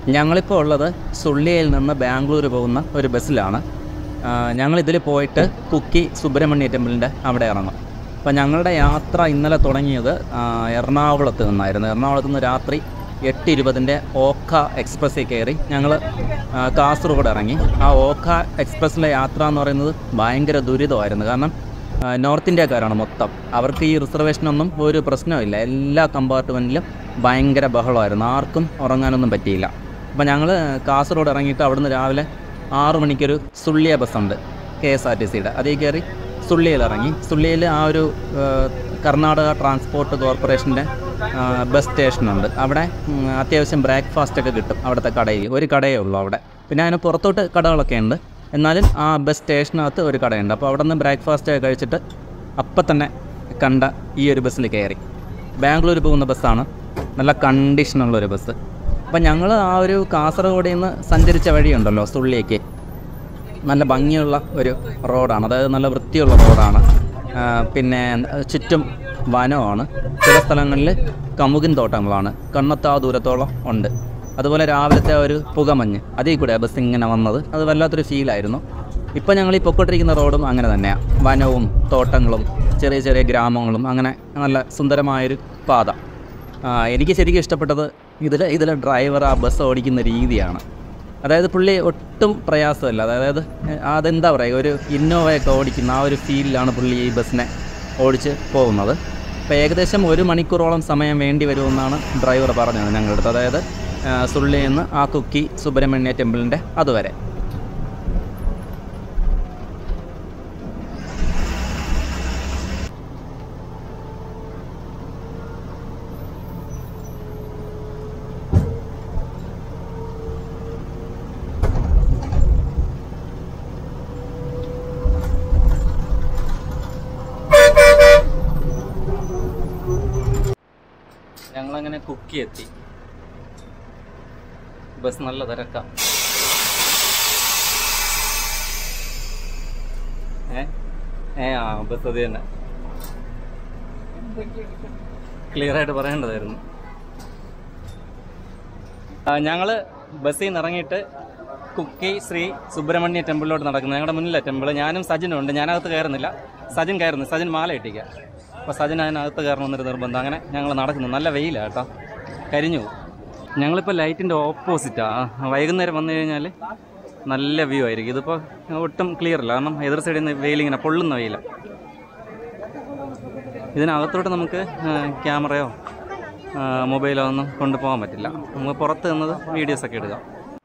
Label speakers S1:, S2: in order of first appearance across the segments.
S1: ഞങ്ങളിപ്പോൾ ഉള്ളത് സുള്ളിയിൽ നിന്ന് ബാംഗ്ലൂർ പോകുന്ന ഒരു ബസ്സിലാണ് ആ, ഞങ്ങളിതിൽ പോയിട്ട് കുക്കി സുബ്രഹ്മണ്യ ടെമ്പിളിൻ്റെ അവിടെ ഇറങ്ങും അപ്പോൾ ഞങ്ങളുടെ യാത്ര ഇന്നലെ തുടങ്ങിയത് ആ, എറണാകുളത്ത് നിന്നായിരുന്നു എറണാകുളത്ത് നിന്ന് രാത്രി എട്ട് ഇരുപതിൻ്റെ ഓഖ എക്സ്പ്രസ്സിൽ കയറി ഞങ്ങൾ കാസർഗോഡ് ഇറങ്ങി ആ ഓഖ എക്സ്പ്രസ്സിലെ യാത്ര എന്ന് പറയുന്നത് ഭയങ്കര ദുരിതമായിരുന്നു കാരണം ആ, നോർത്ത് ഇന്ത്യക്കാരാണ് മൊത്തം അവർക്ക് ഈ റിസർവേഷനൊന്നും ഒരു പ്രശ്നമില്ല എല്ലാ കമ്പാർട്ട്മെൻറ്റിലും ഭയങ്കര ബഹളമായിരുന്നു ആർക്കും ഉറങ്ങാനൊന്നും പറ്റിയില്ല അപ്പോൾ ഞങ്ങൾ കാസർഗോഡ് ഇറങ്ങിയിട്ട് അവിടുന്ന് രാവിലെ ആറ് മണിക്കൊരു സുള്ളിയ ബസ്സുണ്ട് കെ എസ് ആർ ടി സിയുടെ അതിൽ കയറി സുള്ളിയിൽ ഇറങ്ങി സുള്ളിയിൽ ആ ഒരു ആ, കർണാടക ട്രാൻസ്പോർട്ട് കോർപ്പറേഷൻ്റെ ആ, ബസ് സ്റ്റേഷനുണ്ട് അവിടെ ഉം, അത്യാവശ്യം ബ്രേക്ക്ഫാസ്റ്റ് ഒക്കെ കിട്ടും അവിടുത്തെ കടയിൽ ഒരു കടയേ ഉള്ളൂ അവിടെ പിന്നെ അതിന് പുറത്തോട്ട് കടകളൊക്കെ ഉണ്ട് എന്നാലും ആ ബസ് സ്റ്റേഷനകത്ത് ഒരു കടയുണ്ട് അപ്പോൾ അവിടെ നിന്ന് ബ്രേക്ക്ഫാസ്റ്റ് ഒക്കെ കഴിച്ചിട്ട് അപ്പം തന്നെ കണ്ട ഈ ഒരു ബസ്സിൽ കയറി ബാംഗ്ലൂർ പോകുന്ന ബസ്സാണ് നല്ല കണ്ടീഷനുള്ള ഒരു ബസ് അപ്പം ഞങ്ങൾ ആ ഒരു കാസർഗോഡിൽ നിന്ന് സഞ്ചരിച്ച വഴിയുണ്ടല്ലോ സുള്ളിയേക്ക് നല്ല ഭംഗിയുള്ള ഒരു റോഡാണ് അതായത് നല്ല വൃത്തിയുള്ള റോഡാണ് ആ, പിന്നെ ചുറ്റും വനമാണ് ചില സ്ഥലങ്ങളിൽ കമുകിൻ തോട്ടങ്ങളാണ് കണ്ണെത്താ ദൂരത്തോളം ഉണ്ട് അതുപോലെ രാവിലത്തെ ഒരു പുകമഞ്ഞ് അതിൽ കൂടെ ബസ് ഇങ്ങനെ വന്നത് അത് വല്ലാത്തൊരു ഫീലായിരുന്നു ഇപ്പം ഞങ്ങൾ ഈ പൊക്കോട്ടിരിക്കുന്ന റോഡും അങ്ങനെ തന്നെയാണ് വനവും തോട്ടങ്ങളും ചെറിയ ചെറിയ ഗ്രാമങ്ങളും അങ്ങനെ നല്ല സുന്ദരമായൊരു പാത ആ, എനിക്ക് ശരിക്കും ഇഷ്ടപ്പെട്ടത് ഇതിൽ ഇതിലെ ഡ്രൈവർ ആ ബസ് ഓടിക്കുന്ന രീതിയാണ് അതായത് പുള്ളി ഒട്ടും പ്രയാസമല്ല അതായത് ഏഹ്, അതെന്താ പറയുക ഒരു ഇന്നോവയൊക്കെ ഓടിക്കുന്ന ആ ഒരു ഫീലിലാണ് പുള്ളി ഈ ബസ്സിനെ ഓടിച്ച് പോകുന്നത് അപ്പോൾ ഏകദേശം ഒരു മണിക്കൂറോളം സമയം വേണ്ടി വരുമെന്നാണ് ഡ്രൈവർ പറഞ്ഞത് ഞങ്ങളുടെ അടുത്ത് അതായത് ആ, സുള്ളിയിൽ നിന്ന് ആ കുക്കി സുബ്രഹ്മണ്യ ടെമ്പിളിൻ്റെ അതുവരെ ഞങ്ങളങ്ങനെ കുക്കി എത്തി ബസ് നല്ല തിരക്കാം ഏ ഏ ആ ബസ് അത് തന്നെ ക്ലിയർ ആയിട്ട് പറയേണ്ടതായിരുന്നു ആ, ഞങ്ങള് ബസ്സിൽ നിന്ന് ഇറങ്ങിയിട്ട് കുക്കി ശ്രീ സുബ്രഹ്മണ്യ ടെമ്പിളിലോട്ട് നടക്കുന്നത് ഞങ്ങളുടെ മുന്നിലെ ടെമ്പിൾ ഞാനും സജിനും ഉണ്ട് ഞാനകത്ത് കയറുന്നില്ല സജിൻ കയറുന്നു സജിൻ മാല ഇട്ടിക്കുക അപ്പോൾ സജിൻ അതിനകത്ത് കയറണമെന്നൊരു നിർബന്ധം അങ്ങനെ ഞങ്ങൾ നടക്കുന്നു നല്ല വെയിലാണ് കേട്ടോ കരിഞ്ഞു പോകും ഞങ്ങളിപ്പോൾ ലൈറ്റിൻ്റെ ഓപ്പോസിറ്റാണ് വൈകുന്നേരം വന്നു കഴിഞ്ഞാൽ നല്ല വ്യൂ ആയിരിക്കും ഇതിപ്പോൾ ഒട്ടും ക്ലിയർ അല്ല കാരണം എതിർ സൈഡിൽ നിന്ന് വെയിലിങ്ങനെ പൊള്ളുന്ന വെയിലാണ് ഇതിനകത്തോട്ട് നമുക്ക് ആ, ക്യാമറയോ ആ, മൊബൈലോ ഒന്നും കൊണ്ടുപോകാൻ പറ്റില്ല നമുക്ക് പുറത്ത് നിന്നത് വീഡിയോസൊക്കെ എടുക്കാം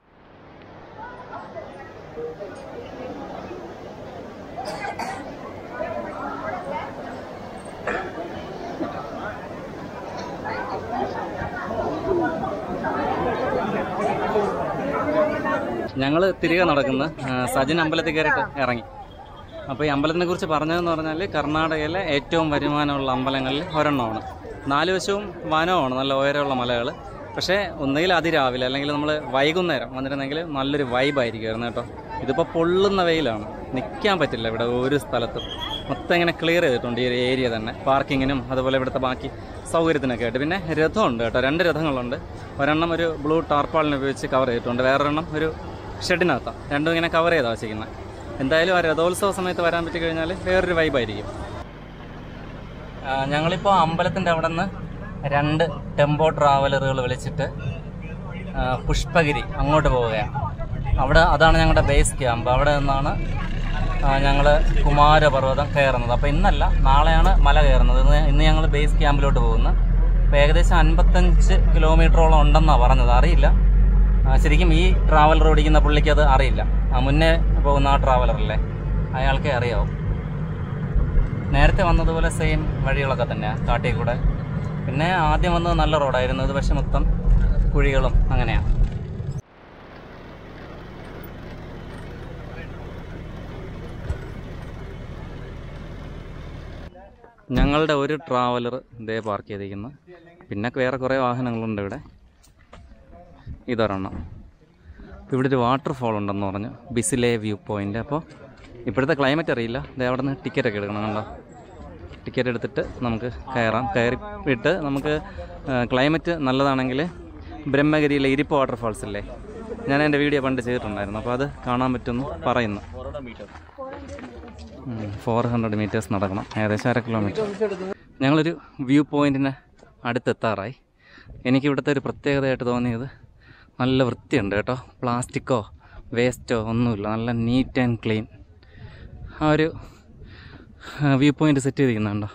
S1: ഞങ്ങൾ തിരികെ നടക്കുന്ന ആ, സജിൻ അമ്പലത്തിൽ കയറിയിട്ട് ഇറങ്ങി അപ്പോൾ ഈ അമ്പലത്തിനെ കുറിച്ച് പറഞ്ഞതെന്ന് പറഞ്ഞാൽ കർണാടകയിലെ ഏറ്റവും വരുമാനമുള്ള അമ്പലങ്ങളിൽ ഒരെണ്ണമാണ് നാല് വശവും വനമാണ് നല്ല ഉയരമുള്ള മലകൾ പക്ഷേ ഒന്നുകിൽ അതിരാവിലെ അല്ലെങ്കിൽ നമ്മൾ വൈകുന്നേരം വന്നിരുന്നെങ്കിൽ നല്ലൊരു വൈബായിരിക്കുമായിരുന്നു കേട്ടോ ഇതിപ്പോൾ പൊള്ളുന്ന വെയിലാണ് നിൽക്കാൻ പറ്റില്ല ഇവിടെ ഒരു സ്ഥലത്തും മൊത്തം ഇങ്ങനെ ക്ലിയർ ചെയ്തിട്ടുണ്ട് ഈ ഒരു ഏരിയ തന്നെ പാർക്കിങ്ങിനും അതുപോലെ ഇവിടുത്തെ ബാക്കി സൗകര്യത്തിനൊക്കെ ആയിട്ട് പിന്നെ രഥമുണ്ട് കേട്ടോ രണ്ട് രഥങ്ങളുണ്ട് ഒരെണ്ണം ഒരു ബ്ലൂ ടാർപ്പാളിനെ ഉപയോഗിച്ച് കവർ ചെയ്തിട്ടുണ്ട് വേറൊരെണ്ണം ഒരു ഷെഡിനകത്താണ് രണ്ടും ഇങ്ങനെ കവർ ചെയ്താണ് വെച്ചിരിക്കുന്നത് എന്തായാലും ആ രഥോത്സവ സമയത്ത് വരാൻ പറ്റി കഴിഞ്ഞാൽ വേറൊരു വൈബായിരിക്കും ഞങ്ങളിപ്പോൾ അമ്പലത്തിൻ്റെ അവിടെ നിന്ന് രണ്ട് ടെമ്പോ ട്രാവലറുകൾ വിളിച്ചിട്ട് ആ, പുഷ്പഗിരി അങ്ങോട്ട് പോവുകയാണ് അവിടെ അതാണ് ഞങ്ങളുടെ ബേസ് ക്യാമ്പ് അവിടെ നിന്നാണ് ഞങ്ങൾ കുമാരപർവ്വതം കയറുന്നത് അപ്പോൾ ഇന്നല്ല നാളെയാണ് മല കയറുന്നത് ഇന്ന് ഇന്ന് ഞങ്ങൾ ബേസ് ക്യാമ്പിലോട്ട് പോകുന്നത് അപ്പോൾ ഏകദേശം അൻപത്തഞ്ച് കിലോമീറ്ററോളം ഉണ്ടെന്നാണ് പറഞ്ഞത് അറിയില്ല ആ, ശരിക്കും ഈ ട്രാവലർ ഓടിക്കുന്ന പുള്ളിക്ക് അത് അറിയില്ല ആ മുന്നേ പോകുന്ന ആ ട്രാവലറല്ലേ അയാൾക്കേ അറിയാവും നേരത്തെ വന്നതുപോലെ സെയിം വഴികളൊക്കെ തന്നെയാണ് കാട്ടിൽ കൂടെ പിന്നെ ആദ്യം വന്നത് നല്ല റോഡായിരുന്നു ഇത് പക്ഷെ മൊത്തം കുഴികളും അങ്ങനെയാണ് ഞങ്ങളുടെ ഒരു ട്രാവലർ ഇതേ പാർക്ക് ചെയ്തിരിക്കുന്നു പിന്നെ വേറെ കുറേ വാഹനങ്ങളുണ്ട് ഇവിടെ ഇതൊരെണ്ണം അപ്പോൾ ഇവിടെ ഒരു വാട്ടർഫോൾ ഉണ്ടെന്ന് പറഞ്ഞു ബിസിലെ വ്യൂ പോയിന്റ് അപ്പോൾ ഇപ്പോഴത്തെ ക്ലൈമറ്റ് അറിയില്ല ദേ അവിടെ നിന്ന് ടിക്കറ്റ് ഒക്കെ എടുക്കണം കണ്ടോ ടിക്കറ്റ് എടുത്തിട്ട് നമുക്ക് കയറാം കയറി വിട്ട് നമുക്ക് ക്ലൈമറ്റ് നല്ലതാണെങ്കിൽ ബ്രഹ്മഗിരിയിലെ ഇരിപ്പ് വാട്ടർഫാൾസ് ഇല്ലേ ഞാൻ എൻ്റെ വീഡിയോ പണ്ട് ചെയ്തിട്ടുണ്ടായിരുന്നു അപ്പോൾ അത് കാണാൻ പറ്റുമെന്ന് പറയുന്നു ഫോർ ഹൺഡ്രഡ് മീറ്റേഴ്സ് നടക്കണം ഏകദേശം അര കിലോമീറ്റർ ഞങ്ങളൊരു വ്യൂ പോയിൻറ്റിന് അടുത്തെത്താറായി എനിക്ക് ഇവിടുത്തെ ഒരു പ്രത്യേകതയായിട്ട് തോന്നിയത് നല്ല വൃത്തിയുണ്ട് കേട്ടോ പ്ലാസ്റ്റിക്കോ വേസ്റ്റോ ഒന്നുമില്ല നല്ല നീറ്റ് ആൻഡ് ക്ലീൻ ആ ഒരു വ്യൂ പോയിൻ്റ് സെറ്റ് ചെയ്തിരിക്കുന്നുണ്ടോ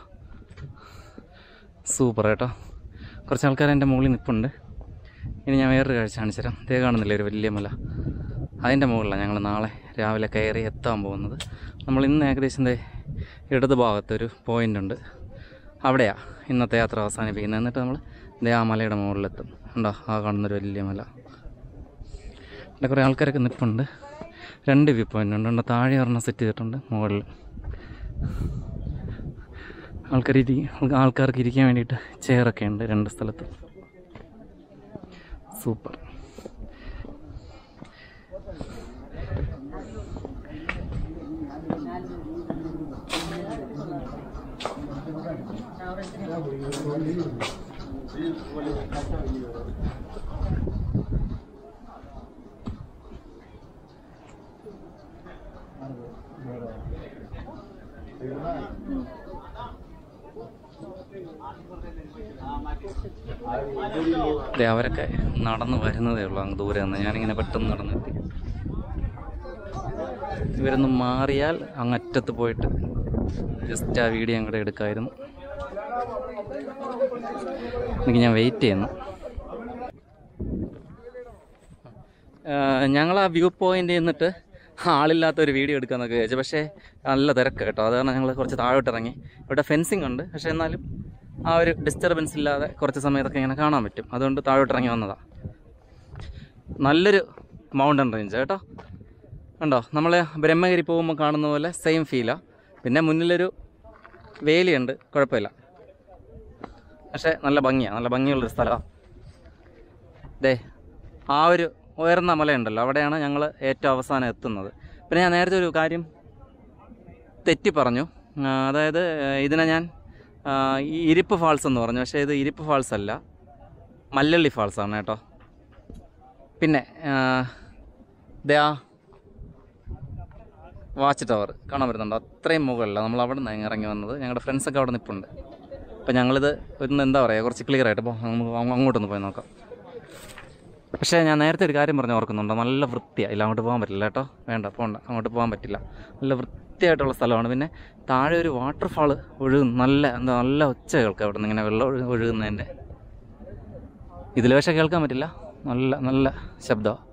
S1: സൂപ്പർ കേട്ടോ കുറച്ച് ആൾക്കാർ എൻ്റെ മുകളിൽ നിൽപ്പുണ്ട് ഇനി ഞാൻ വേറൊരു കാഴ്ച കാണിച്ചു തരാം ഇതേ കാണുന്നില്ലേ ഒരു വലിയ മല അതിൻ്റെ മുകളിലാണ് ഞങ്ങൾ നാളെ രാവിലെ കയറി എത്താൻ പോകുന്നത് നമ്മൾ ഇന്ന് ഏകദേശം ദേ ഇടത് ഭാഗത്തൊരു പോയിൻ്റ് ഉണ്ട് അവിടെയാണ് ഇന്നത്തെ യാത്ര അവസാനിപ്പിക്കുന്നത് എന്നിട്ട് നമ്മൾ ദേ ആ മലയുടെ മുകളിലെത്തും ഉണ്ടോ ആ കാണുന്നൊരു വലിയ മല ഇവിടെ കുറേ ആൾക്കാരൊക്കെ നിൽപ്പുണ്ട് രണ്ട് വ്യൂ പോയിൻ്റ് ഉണ്ട് ഉണ്ട് താഴെ ഒരെണ്ണം സെറ്റ് ചെയ്തിട്ടുണ്ട് മുകളിൽ ആൾക്കാർ ഇരി ആൾക്കാർക്ക് ഇരിക്കാൻ വേണ്ടിയിട്ട് ചെയറൊക്കെ ഉണ്ട് രണ്ട് സ്ഥലത്ത് സൂപ്പർ ദേ അവരൊക്കെ നടന്ന് വരുന്നതേ ഉള്ളൂ അങ്ങ് ദൂരെ നിന്ന് ഞാനിങ്ങനെ പെട്ടെന്ന് നടന്നെത്തി ഇവരൊന്ന് മാറിയാൽ അങ്ങറ്റത്ത് പോയിട്ട് ജസ്റ്റ് ആ വീഡിയോ അങ്ങോട്ട് എടുക്കായിരുന്നു എനിക്ക് ഞാൻ വെയിറ്റ് ചെയ്യുന്നു ഞങ്ങൾ ആ വ്യൂ പോയിന്റ് നിന്നിട്ട് ആളില്ലാത്ത ഒരു വീഡിയോ എടുക്കാന്നൊക്കെ വിചാരിച്ചു പക്ഷേ നല്ല തിരക്ക് കേട്ടോ അത് കാരണം ഞങ്ങൾ കുറച്ച് താഴോട്ട് ഇറങ്ങി ഇവിടെ ഫെൻസിങ് ഉണ്ട് പക്ഷേ എന്നാലും ആ ഒരു ഡിസ്റ്റർബൻസ് ഇല്ലാതെ കുറച്ച് സമയത്തൊക്കെ ഇങ്ങനെ കാണാൻ പറ്റും അതുകൊണ്ട് താഴോട്ട് ഇറങ്ങി വന്നതാണ് നല്ലൊരു മൗണ്ടൻ റേഞ്ച് കേട്ടോ കണ്ടോ നമ്മൾ ബ്രഹ്മഗിരി പോകുമ്പോൾ കാണുന്ന പോലെ സെയിം ഫീലാണ് പിന്നെ മുന്നിലൊരു വേലിയുണ്ട് കുഴപ്പമില്ല പക്ഷേ നല്ല ഭംഗിയാണ് നല്ല ഭംഗിയുള്ളൊരു സ്ഥലമാണ് ദേ ആ ഒരു ഉയർന്ന മലയുണ്ടല്ലോ അവിടെയാണ് ഞങ്ങൾ ഏറ്റവും അവസാനം എത്തുന്നത് പിന്നെ ഞാൻ നേരത്തെ ഒരു കാര്യം തെറ്റി പറഞ്ഞു ആ, അതായത് ആ, ഇതിനെ ഞാൻ ആ, ഈ ഇരിപ്പ് ഫാൾസ് എന്ന് പറഞ്ഞു പക്ഷേ ഇത് ഇരിപ്പ് ഫാൾസ് അല്ല മല്ലള്ളി ഫാൾസ് ആണ് കേട്ടോ പിന്നെ ആ, ദേ ആ വാച്ച് ടവർ കാണാൻ പറ്റുന്നുണ്ടോ അത്രയും മുകളിലാണ് നമ്മൾ അവിടെ നിന്ന് ഇറങ്ങി വന്നത് ഞങ്ങളുടെ ഫ്രണ്ട്സൊക്കെ അവിടെ നിൽപ്പുണ്ട് അപ്പോൾ ഞങ്ങളിത് ഒന്ന് എന്താ പറയുക കുറച്ച് ക്ലിയർ ആയിട്ട് അപ്പോൾ നമുക്ക് അങ്ങ് അങ്ങോട്ടൊന്ന് പോയി നോക്കാം പക്ഷേ ഞാൻ നേരത്തെ ഒരു കാര്യം പറഞ്ഞ് ഓർക്കുന്നുണ്ടോ നല്ല വൃത്തിയാണ് ഇല്ല അങ്ങോട്ട് പോകാൻ പറ്റില്ല കേട്ടോ വേണ്ട പോകണ്ട അങ്ങോട്ട് പോകാൻ പറ്റില്ല നല്ല വൃത്തിയായിട്ടുള്ള സ്ഥലമാണ് പിന്നെ താഴെ ഒരു വാട്ടർഫാൾ ഒഴുകും നല്ല എന്താ നല്ല ഒച്ച കേൾക്കാം അവിടെ നിന്ന് ഇങ്ങനെ വെള്ളം ഒഴു ഒഴുകുന്നതിൻ്റെ ഇതിൽ പക്ഷേ കേൾക്കാൻ പറ്റില്ല നല്ല നല്ല ശബ്ദമാണ്